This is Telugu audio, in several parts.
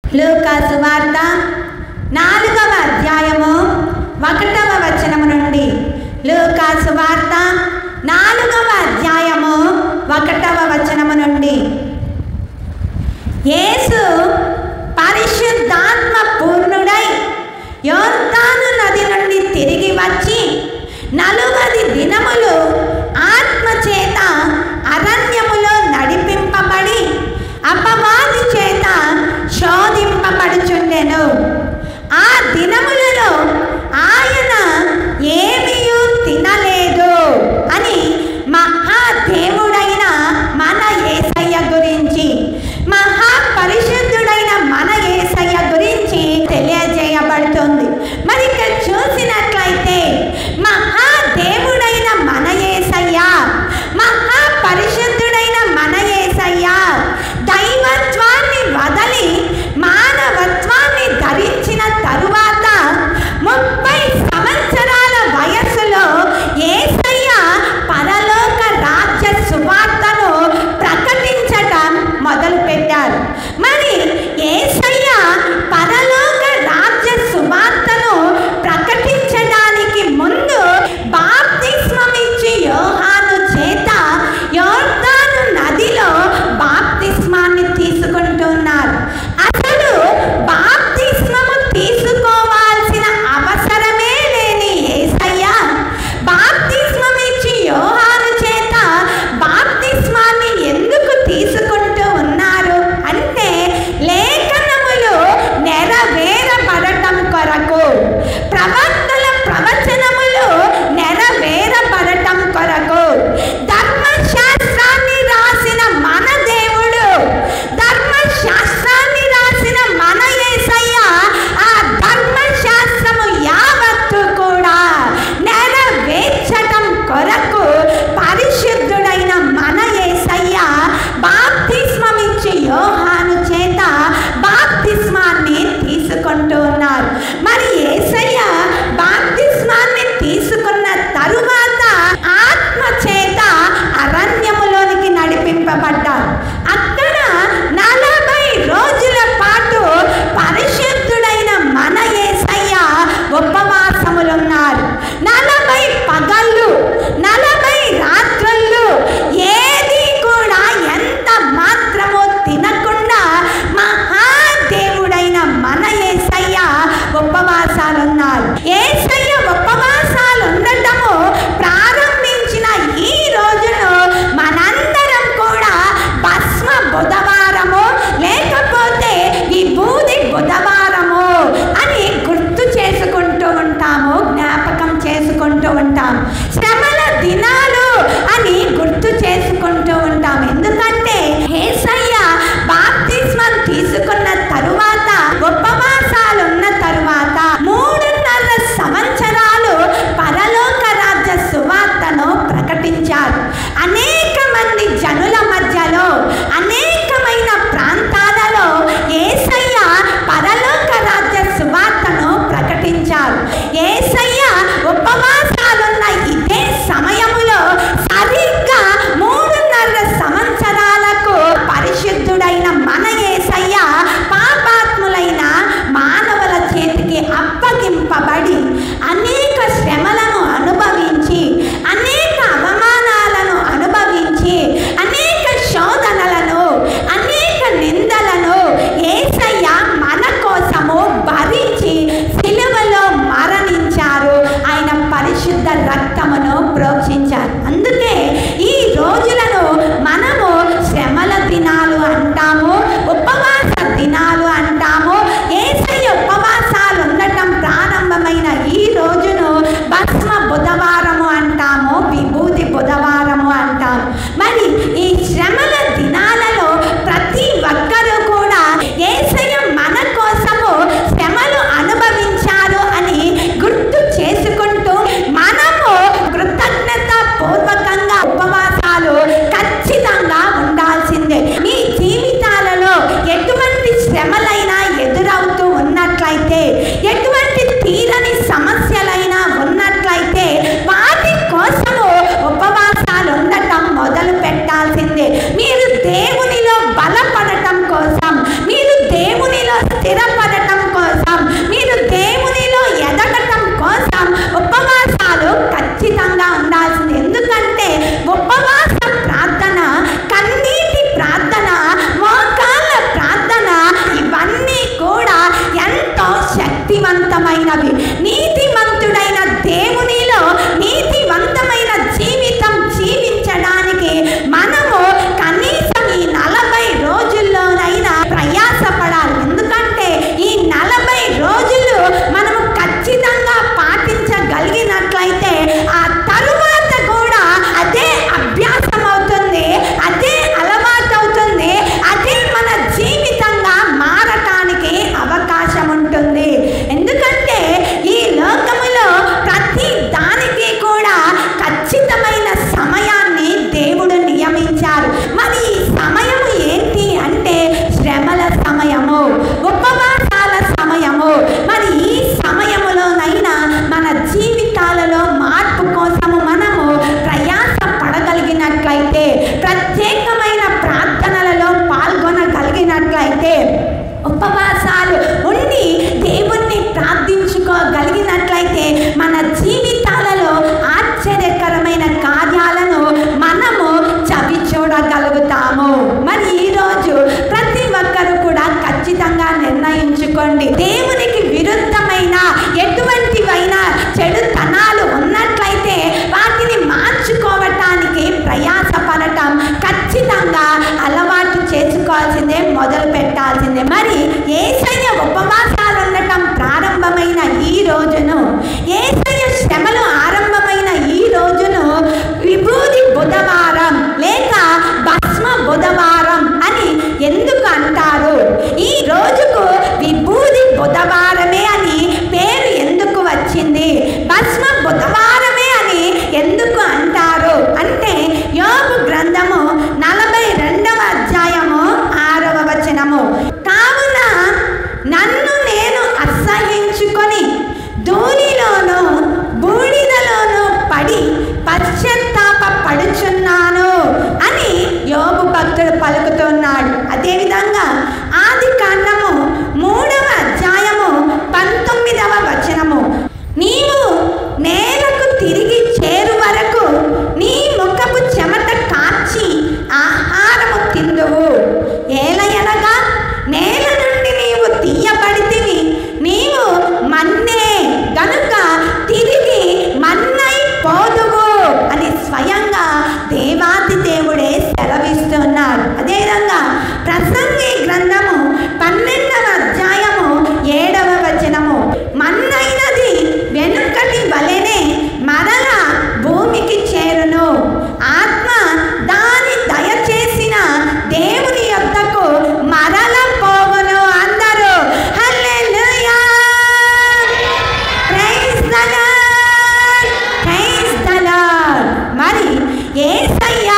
లూకాసు వార్త నాలుగవ అధ్యాయము ఒకటవ వచనము నుండి లూకాసు వార్త నాలుగవ అధ్యాయము ఒకటవ వచనము నుండి యేసు పరిశుద్ధాత్మ పూర్ణుడై యోర్దాను నది నుండి తిరిగి వచ్చి నలువది దినములు ఆత్మ చేత అరణ్యములో నడిపింపబడి అపవాది చేత శోధింపబడుచుండెను ఆ దినములలో ఆయన ఏమీయూ తినలేదు అని మహాదేవుడైన మన యేసయ్య గురించి మహాపరిశుద్ధుడైన శ్రేష్టమైనవి నీతిమంతుడైన దేవునిలో నీతివంతమైన జీవితం జీవించడానికి మనము కనీసం ఈ నలభై రోజుల్లోనైనా ప్రయాసపడాలి ఎందుకంటే ఈ నలభై రోజులు మనము ఖచ్చితంగా పాటించగలిగినట్లయితే ఆ తరువాత కూడా అదే అభ్యాసం అవుతుంది అదే అలవాటు అవుతుంది అదే మన జీవితంగా మారటానికి అవకాశం ఉంటుంది ఎందుకంటే ఈ లోకములో ప్రతి దానికి కూడా ఖచ్చితమైన సమయాన్ని దేవుడు నియమించారు మరి ఈ సమయము ఏంటి అంటే శ్రమల సమయము ఉపవాసాల సమయము మరి ఈ సమయములోనైనా మన జీవితాలలో మార్పు కోసము మనము ప్రయాస పడగలిగినట్లయితే ప్రత్యేకమైన ప్రార్థనలలో పాల్గొనగలిగినట్లయితే ఉపవాసాలు ఉండి దేవుణ్ణి ప్రార్థించుకోగలిగినట్లయితే మన జీవితాలలో ఆశ్చర్యకరమైన కార్యాలను మనము చవి చూడగలుగుతాము మరి ఈరోజు ప్రతి ఒక్కరు కూడా ఖచ్చితంగా నిర్ణయించుకోండి దేవునికి విరుద్ధమైన ఎటువంటివైనా చెడుతనాలు ఉన్నట్లయితే వాటిని మార్చుకోవటానికి ప్రయాసపడటం ఖచ్చితంగా అలవాటు చేసుకోవాల్సిందే మొదలు పెట్టాల్సిందే మరి ఏసయ్య ఉపవాసాలు ఉండటం ప్రారంభమైన ఈ రోజును ఏసయ్య శ్రమలు ఆరంభమైన ఈ రోజును విభూది బుధవారం లేక భస్మ బుధవారం అని ఎందుకు అంటారు ఈ రోజుకు విభూది బుధవారమే అని పేరు ఎందుకు వచ్చింది భస్మ బుధవారమే అని ఎందుకు అంటారు అంటే యోగు గ్రంథము నలభై రెండవ అధ్యాయము ఆరవ వచనము కావున నన్ను నేను అసహించుకొని ధూళిలోను బూడిదలోను పడి పశ్చాత్తాప పడుచున్నాను అని యోగు భక్తుడు పలుకుతున్నాడు అదేవిధంగా ఆది కాండము మూడవ అధ్యాయము పంతొమ్మిదవ వచనము నీవు నేలకు తిరిగి చేరు వరకు నీ ముఖపు చెమట కార్చి ఆహారము తిందువు ఏలయనగా నేల నుండి నీవు తీయబడితివి నీవు మన్నే గనుక తిరిగి మన్నై పోదువు అని స్వయంగా దేవాది దేవుడే సెలవిస్తున్నాడు అదేవిధంగా ప్రసంగి గ్రంథము పన్నెండవ అధ్యాయము ఏడవ వచనము మన్నైనది వెనుకటి వలెనే మరల భూమికి చేరును ఆత్మ దాని దయచేసిన దేవుని యొద్దకు మరల పోవును అందరూ hallelujah praise the lord praise the lord మరి యేసయ్య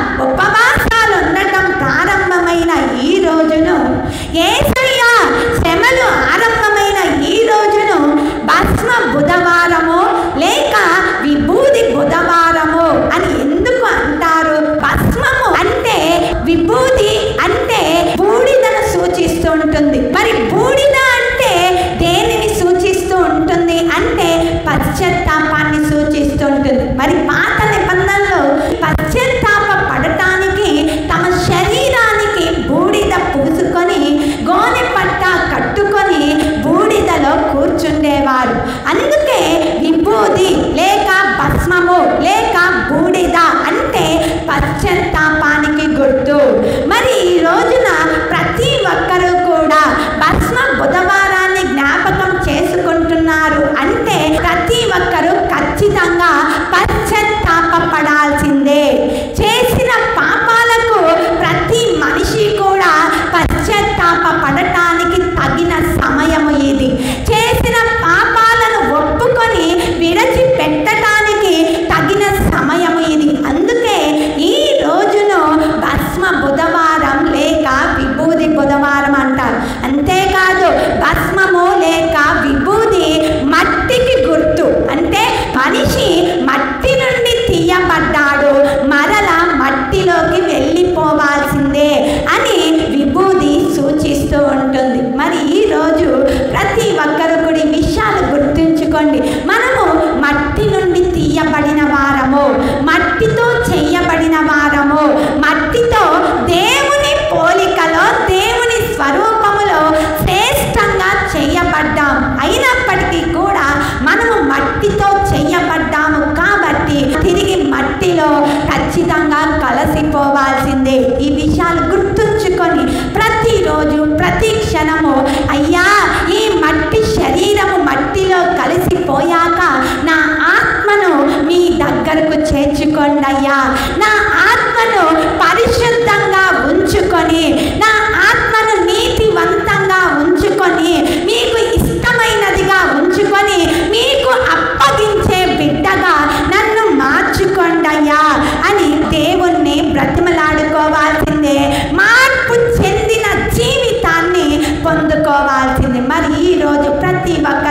ఉపవాసాలు ఉండటం ప్రారంభమైన ఈ రోజును యేసయ్య శ్రమలు ఆరంభమైన ఈ రోజును భస్మ బుధవారము లేక విభూది బుధవారము అని ఎందుకు అంటారు భస్మము అంటే విభూది అంటే బూడిదను సూచిస్తూ ఉంటుంది మరి బూడిద అంటే దేనిని సూచిస్తూ ఉంటుంది అంటే పశ్చాత్తాపాన్ని సూచిస్తూ ఉంటుంది మరి పాత నిబంధనలో పశ్చాత్తాప పడటానికి తమ శరీరానికి బూడిద పూసుకొని గోనె పట్ట కట్టుకొని బూడిదలో కూర్చుండేవారు అందుకే విభూది లేక భస్మము లేక బూడిద అంటే పశ్చాత్తాపానికి గుర్తు మరి ఈ రోజున ప్రతి ఒక్కరూ కూడా భస్మ బుధవారాన్ని జ్ఞాపకం చేసుకుంటున్నారు అంటే ప్రతి ఒక్కరూ ఖచ్చితంగా పశ్చాత్తాప పడాల్సిందే చేసిన పాపాలకు ప్రతి మనిషి కూడా పశ్చాత్తాప పడటానికి తగిన సమయము ఇది చేసిన పాపాలను ఒప్పుకొని విడిచిపెట్టడానికి తగిన సమయము ఇది అందుకే ఈ రోజును భస్మ బుధవారం లేక విభూది బుధవారం అంటారు అంతేకాదు భస్మము లేక విభూది మట్టికి గుర్తు అంటే మనిషి మట్టి నుండి తీయబడ్డాడు మరల మట్టిలోకి వెళ్ళిపోవాల్సిందే అని విభూది సూచిస్తూ ఉంటుంది మరి ఈరోజు ప్రతి ఒక్కరు కూడా ఈ విషయాలు గుర్తుంచుకోండి మనము మట్టి నుండి తీయబడిన వారము మట్టితో చెయ్యబడిన వారము మట్టితో దేవుని పోలికలో దేవుని స్వరూపములో శ్రేష్టంగా చేయబడ్డాం అయినప్పటికీ కూడా మార్చుకోండి అయ్యా నా ఆత్మను పరిశుద్ధంగా ఉంచుకొని నా ఆత్మను నీతివంతంగా ఉంచుకొని మీకు ఇష్టమైనదిగా ఉంచుకొని మీకు అప్పగించే బిడ్డగా నన్ను మార్చుకోండి అయ్యా అని దేవుణ్ణి బ్రతిమలాడుకోవాల్సిందే మార్పు చెందిన జీవితాన్ని పొందుకోవాల్సిందే మరి ఈరోజు ప్రతి ఒక్క